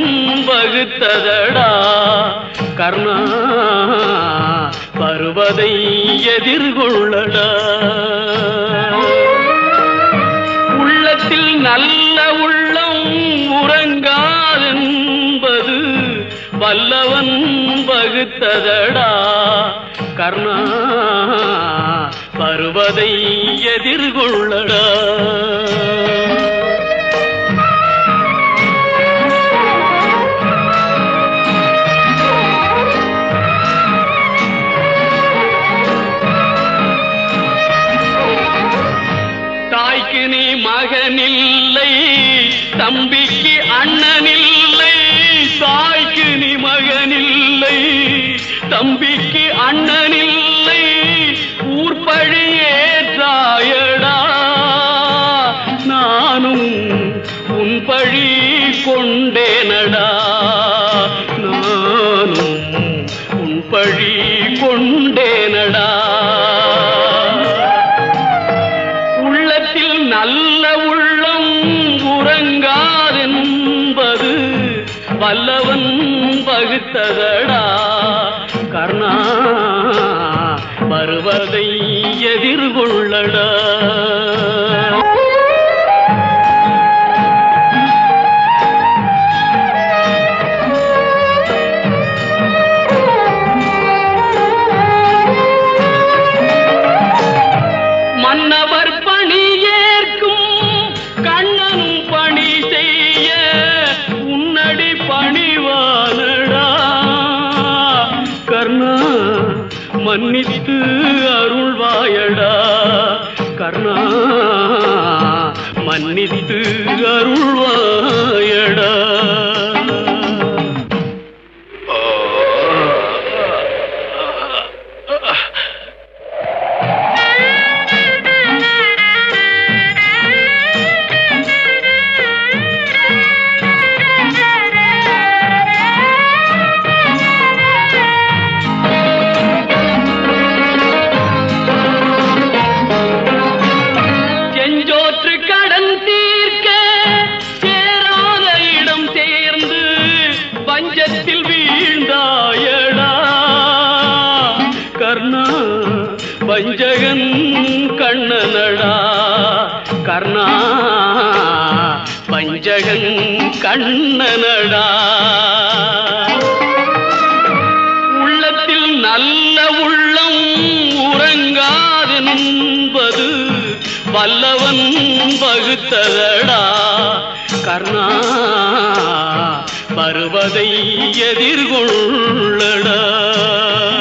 வகுத்ததடா கர்ணா வருவதை எதிர்கொள்ளடா உள்ளத்தில் நல்ல உள்ளம் உறங்காதென்பது வல்லவன் வகுத்ததடா கர்ணா வருவதை எதிர்கொள்ளடா தாய்க்கு நீ மகனில்லை தம்பிக்கு அண்ணனில்லை தாய்க்கு நீ மகனில்லை தம்பிக்கு அண்ணனில்லை ஊர்பழி ஏற்றாயடா நானும் உன் பழி கொண்டேனடா நானும் உன் பழி கொண்டேனடா உள்ளத்தில் நல்ல உள்ளம் உறங்காதென்பது வல்லவன் வகுத்ததடா கர்ணா வருவதை எதிர்கொள்ளடா மன்னவர் பணி ஏற்கும் கண்ணனும் பணி செய்ய உன்னடி பணிவானடா கர்ணா மன்னித்து அருள்வாயடா கர்ணா மன்னித்து அருள்வாயடா செஞ்சோற்று கடன் தீர்க்க சேராத இடம் சேர்ந்து பஞ்சத்தில் வீழ்ந்தாயடா கர்ணா வஞ்சகன் கண்ணனடா கர்ணா வஞ்சகன் கண்ணனடா உள்ளத்தில் நல்ல உள்ளம் உறங்காதென்பது வல்லவன் வகுத்ததடா கர்ணா வருவதை எதிர்கொள்ளடா